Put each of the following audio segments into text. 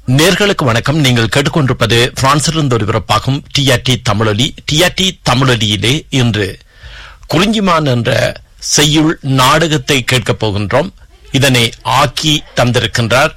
நேர்களுக்கு வணக்கம் நீங்கள் கேட்டுக்கொண்டிருப்பது பிரான்சிலிருந்து ஒலிபரப்பாகும் டிஆர்டி தமிழொலி டிஆர்டி தமிழொலியிலே இன்று குறிஞ்சிமான் என்ற செய்யுள் நாடகத்தை கேட்கப் போகின்றோம் இதனை ஆக்கி தந்திருக்கின்றார்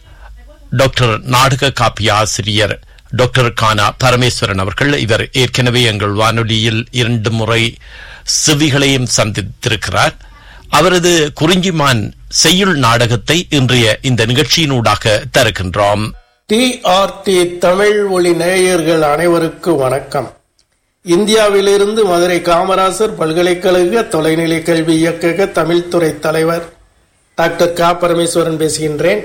டாக்டர் நாடக காப்பிய ஆசிரியர் டாக்டர் கானா பரமேஸ்வரன் அவர்கள் இவர் ஏற்கனவே எங்கள் வானொலியில் இரண்டு முறை செவிகளையும் சந்தித்திருக்கிறார் அவரது குறிஞ்சிமான் செய்யுள் நாடகத்தை இன்றைய இந்த நிகழ்ச்சியினூடாக தருகின்றோம் டிஆர்டி தமிழ் ஒளி நேயர்கள் அனைவருக்கும் வணக்கம் இந்தியாவிலிருந்து மதுரை காமராசர் பல்கலைக்கழக தொலைநிலை கல்வி இயக்கக தமிழ்துறை தலைவர் டாக்டர் கா பரமேஸ்வரன் பேசுகின்றேன்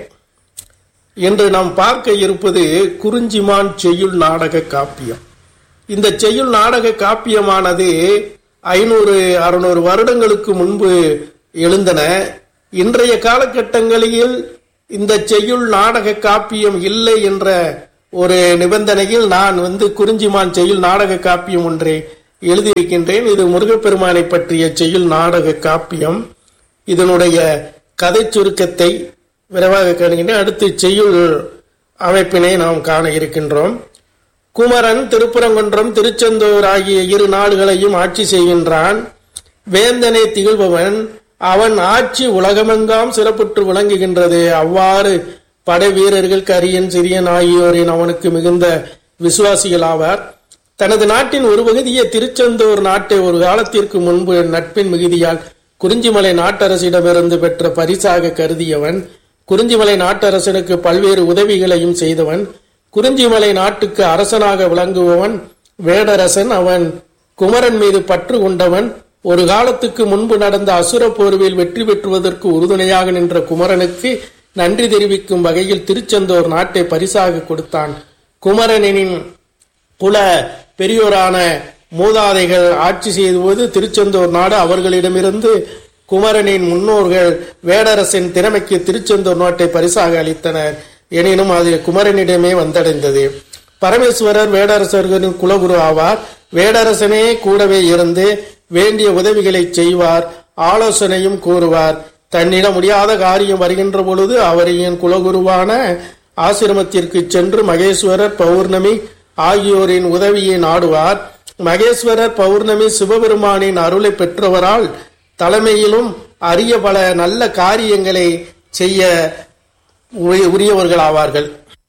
இன்று நாம் பார்க்க இருப்பது குறிஞ்சிமான் செய்யுள் நாடக காப்பியம் இந்த செய்யுள் நாடக காப்பியமானது ஐநூறு அறுநூறு வருடங்களுக்கு முன்பு எழுந்தன இன்றைய காலகட்டங்களில் இந்த செய்யுள் நாடக காப்பியம் இல்லை என்ற ஒரு நிபந்தனையில் நான் வந்து குறிஞ்சிமான் செய்யுள் நாடக காப்பியம் ஒன்றை எழுதியிருக்கின்றேன் இது முருகப்பெருமானை பற்றிய செய்யுள் நாடக காப்பியம் இதனுடைய கதை சுருக்கத்தை விரைவாக காணுகின்றேன் அடுத்து செய்யுள் அமைப்பினை நாம் காண இருக்கின்றோம் குமரன் திருப்பரங்குன்றம் திருச்செந்தூர் ஆகிய இரு நாடுகளையும் ஆட்சி செய்கின்றான் வேந்தனை திகழ்பவன் அவன் ஆட்சி உலகமெங்காம் சிறப்புற்று விளங்குகின்றது அவ்வாறு படை வீரர்கள் கரியன் சிறியன் ஆகியோரின் அவனுக்கு மிகுந்த விசுவாசிகள் ஆவார் தனது நாட்டின் ஒரு பகுதியை திருச்செந்தூர் நாட்டை ஒரு காலத்திற்கு முன்பு நட்பின் மிகுதியால் குறிஞ்சிமலை நாட்டரசிடமிருந்து பெற்ற பரிசாக கருதியவன் குறிஞ்சிமலை நாட்டரசனுக்கு பல்வேறு உதவிகளையும் செய்தவன் குறிஞ்சிமலை நாட்டுக்கு அரசனாக விளங்குபவன் வேடரசன் அவன் குமரன் மீது பற்று கொண்டவன் ஒரு காலத்துக்கு முன்பு நடந்த அசுர போர்வில் வெற்றி பெற்றுவதற்கு உறுதுணையாக நின்ற குமரனுக்கு நன்றி தெரிவிக்கும் வகையில் திருச்செந்தூர் நாட்டை பரிசாக கொடுத்தான் குமரனின் குல பெரியோரான மூதாதைகள் ஆட்சி செய்துவது திருச்செந்தூர் நாடு அவர்களிடமிருந்து குமரனின் முன்னோர்கள் வேடரசின் திறமைக்கு திருச்செந்தூர் நாட்டை பரிசாக அளித்தனர் எனினும் அது குமரனிடமே வந்தடைந்தது பரமேஸ்வரர் வேடரசர்களின் குலகுரு ஆவார் வேடரசனே கூடவே இருந்து வேண்டிய உதவிகளை செய்வார் ஆலோசனையும் கூறுவார் தன்னிடம் முடியாத காரியம் வருகின்ற பொழுது அவரின் குலகுருவான ஆசிரமத்திற்கு சென்று மகேஸ்வரர் பௌர்ணமி ஆகியோரின் உதவியை நாடுவார் மகேஸ்வரர் பௌர்ணமி சிவபெருமானின் அருளை பெற்றவரால் தலைமையிலும் அரிய பல நல்ல காரியங்களை செய்ய உரியவர்கள் ஆவார்கள்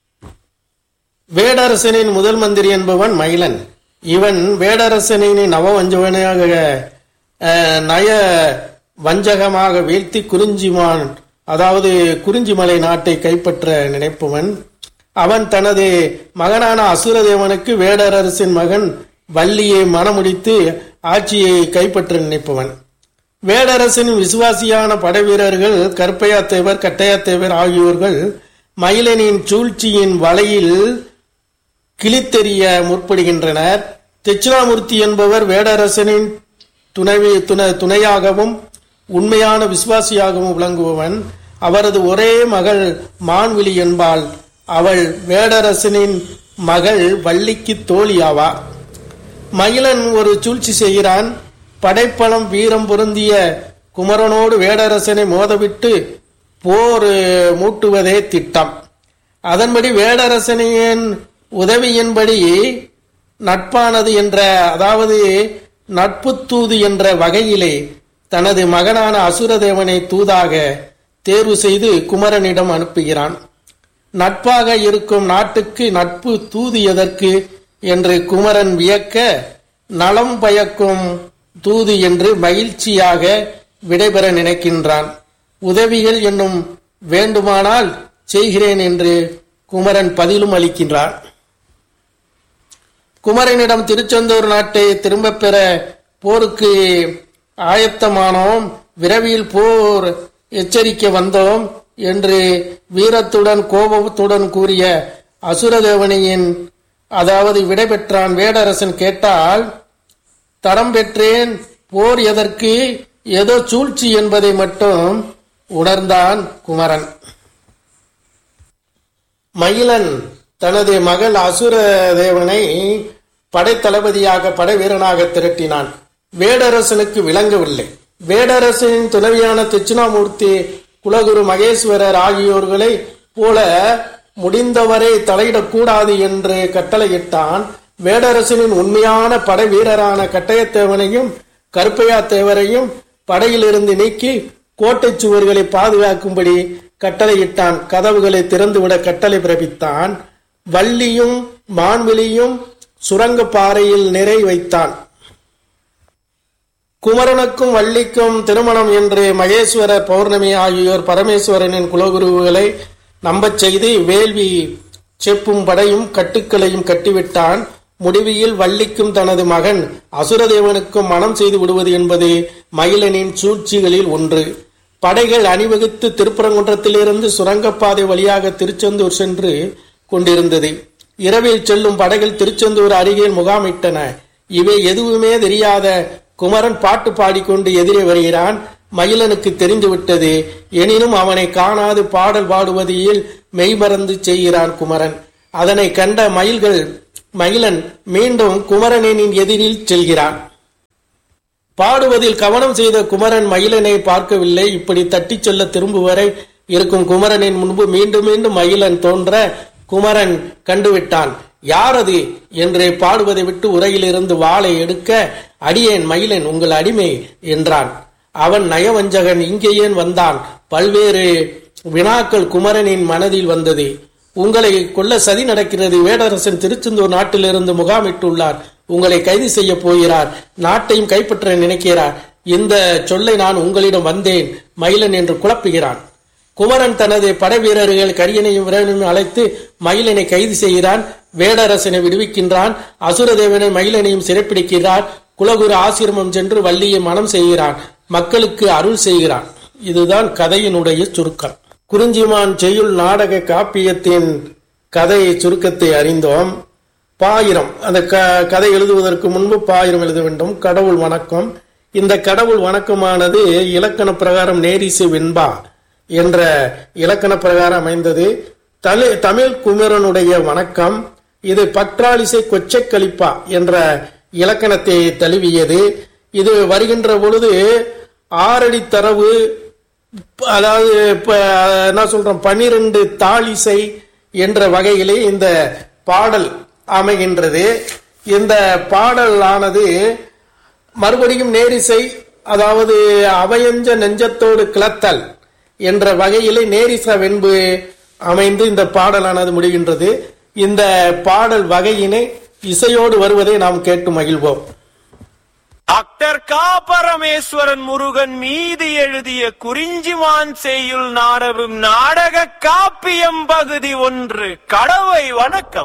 வேடரசனின் முதல் மந்திரி என்பவன் மயிலன் இவன் வேடரசனின் நவவஞ்சவனாக நய வஞ்சகமாக வீழ்த்தி குறிஞ்சிமான் அதாவது குறிஞ்சிமலை நாட்டை கைப்பற்ற நினைப்பவன் அவன் தனது மகனான அசுரதேவனுக்கு வேடரசின் மகன் வள்ளியை மணமுடித்து ஆட்சியை கைப்பற்ற நினைப்பவன் வேடரசின் விசுவாசியான படை வீரர்கள் கற்பையாத்தேவர் கட்டையாத்தேவர் ஆகியோர்கள் மயிலனின் சூழ்ச்சியின் வலையில் கிழித்தெறிய முற்படுகின்றனர் தெட்சிணாமூர்த்தி என்பவர் வேடரசனின் துணைவி துணை துணையாகவும் உண்மையான விசுவாசியாகவும் விளங்குபவன் அவரது ஒரே மகள் மான்விழி என்பாள் அவள் வேடரசனின் மகள் வள்ளிக்கு தோழியாவார் மயிலன் ஒரு சூழ்ச்சி செய்கிறான் படைப்பலம் வீரம் பொருந்திய குமரனோடு வேடரசனை மோதவிட்டு போர் மூட்டுவதே திட்டம் அதன்படி வேடரசனின் உதவியின்படி நட்பானது என்ற அதாவது நட்பு தூது என்ற வகையிலே தனது மகனான அசுரதேவனை தூதாக தேர்வு செய்து குமரனிடம் அனுப்புகிறான் நட்பாக இருக்கும் நாட்டுக்கு நட்பு தூது எதற்கு என்று குமரன் வியக்க நலம் பயக்கும் தூது என்று மகிழ்ச்சியாக விடைபெற நினைக்கின்றான் உதவிகள் என்னும் வேண்டுமானால் செய்கிறேன் என்று குமரன் பதிலும் அளிக்கின்றான் குமரனிடம் திருச்செந்தூர் நாட்டை திரும்ப பெற போருக்கு ஆயத்தமானோம் விரைவில் போர் எச்சரிக்கை வந்தோம் என்று வீரத்துடன் கோபத்துடன் கூறிய அசுரதேவனியின் அதாவது விடை பெற்றான் வேடரசன் கேட்டால் தரம் பெற்றேன் போர் எதற்கு ஏதோ சூழ்ச்சி என்பதை மட்டும் உணர்ந்தான் குமரன் மயிலன் தனது மகள் அசுர தேவனை படைத்தளபதியாக படை வீரனாக திரட்டினான் வேடரசனுக்கு விளங்கவில்லை வேடரசனின் துணைவியான தட்சிணாமூர்த்தி குலகுரு மகேஸ்வரர் ஆகியோர்களை போல முடிந்தவரை தலையிடக்கூடாது என்று கட்டளையிட்டான் வேடரசனின் உண்மையான படை வீரரான கட்டயத்தேவனையும் கருப்பையா தேவரையும் படையிலிருந்து நீக்கி கோட்டை சுவர்களை பாதுகாக்கும்படி கட்டளையிட்டான் கதவுகளை திறந்துவிட கட்டளை பிறப்பித்தான் வள்ளியும் மான்விலியும் சுரங்க பாறையில் நிறை வைத்தான் குமரனுக்கும் வள்ளிக்கும் திருமணம் என்று மகேஸ்வர பௌர்ணமி ஆகியோர் பரமேஸ்வரனின் குலகுருவுகளை நம்பச் செய்து வேள்வி செப்பும் படையும் கட்டுக்களையும் கட்டிவிட்டான் முடிவில் வள்ளிக்கும் தனது மகன் அசுரதேவனுக்கும் மனம் செய்து விடுவது என்பது மயிலனின் சூழ்ச்சிகளில் ஒன்று படைகள் அணிவகுத்து திருப்பரங்குன்றத்திலிருந்து சுரங்கப்பாதை வழியாக திருச்செந்தூர் சென்று கொண்டிருந்தது இரவில் செல்லும் படைகள் திருச்செந்தூர் அருகே முகாமிட்டன இவை எதுவுமே தெரியாத குமரன் பாட்டு பாடிக்கொண்டு எதிரே வருகிறான் மயிலனுக்கு தெரிந்துவிட்டது எனினும் அவனை காணாது பாடல் பாடுவதில் மெய்மறந்து செய்கிறான் குமரன் அதனை கண்ட மயில்கள் மயிலன் மீண்டும் குமரனின் எதிரில் செல்கிறான் பாடுவதில் கவனம் செய்த குமரன் மயிலனை பார்க்கவில்லை இப்படி தட்டிச் செல்ல திரும்புவரை இருக்கும் குமரனின் முன்பு மீண்டும் மீண்டும் மயிலன் தோன்ற குமரன் கண்டுவிட்டான் யார் அது என்று பாடுவதை விட்டு உரையிலிருந்து வாளை எடுக்க அடியேன் மயிலன் உங்கள் அடிமை என்றான் அவன் நயவஞ்சகன் இங்கே ஏன் வந்தான் பல்வேறு வினாக்கள் குமரனின் மனதில் வந்தது உங்களை கொல்ல சதி நடக்கிறது வேடரசன் திருச்செந்தூர் நாட்டிலிருந்து முகாமிட்டுள்ளார் உங்களை கைது செய்ய போகிறார் நாட்டையும் கைப்பற்ற நினைக்கிறார் இந்த சொல்லை நான் உங்களிடம் வந்தேன் மயிலன் என்று குழப்புகிறான் குமரன் தனது படை வீரர்கள் கரியனையும் வீரனையும் அழைத்து மயிலனை கைது செய்கிறான் வேடரசனை விடுவிக்கின்றான் அசுரதேவனை மயிலனையும் சிறைப்பிடிக்கிறார் குலகுரு ஆசிரமம் சென்று வள்ளியை மனம் செய்கிறான் மக்களுக்கு அருள் செய்கிறான் இதுதான் கதையினுடைய சுருக்கம் குறிஞ்சிமான் செய்யுள் நாடக காப்பியத்தின் கதை சுருக்கத்தை அறிந்தோம் பாயிரம் அந்த க கதை எழுதுவதற்கு முன்பு பாயிரம் எழுத வேண்டும் கடவுள் வணக்கம் இந்த கடவுள் வணக்கமானது இலக்கண பிரகாரம் நேரிசை வெண்பா என்ற இலக்கண பிரகாரம் அமைந்தது தமிழ் தமிழ் குமரனுடைய வணக்கம் இது பற்றாலிசை கொச்சை கலிப்பா என்ற இலக்கணத்தை தழுவியது இது வருகின்ற பொழுது ஆறடி தரவு அதாவது இப்ப என்ன சொல்றோம் பனிரெண்டு தாளிசை என்ற வகையிலே இந்த பாடல் அமைகின்றது இந்த பாடல் ஆனது மறுபடியும் நேரிசை அதாவது அவையஞ்ச நெஞ்சத்தோடு கிளத்தல் என்ற வகையிலே நேரிச வெண்பு அமைந்து இந்த பாடலானது முடிகின்றது இந்த பாடல் வகையினை இசையோடு வருவதை நாம் கேட்டு மகிழ்வோம் டாக்டர் கா பரமேஸ்வரன் முருகன் மீது எழுதிய குறிஞ்சிமான் செய்யுள் நாடகம் நாடக காப்பியம் பகுதி ஒன்று கடவை வணக்கம்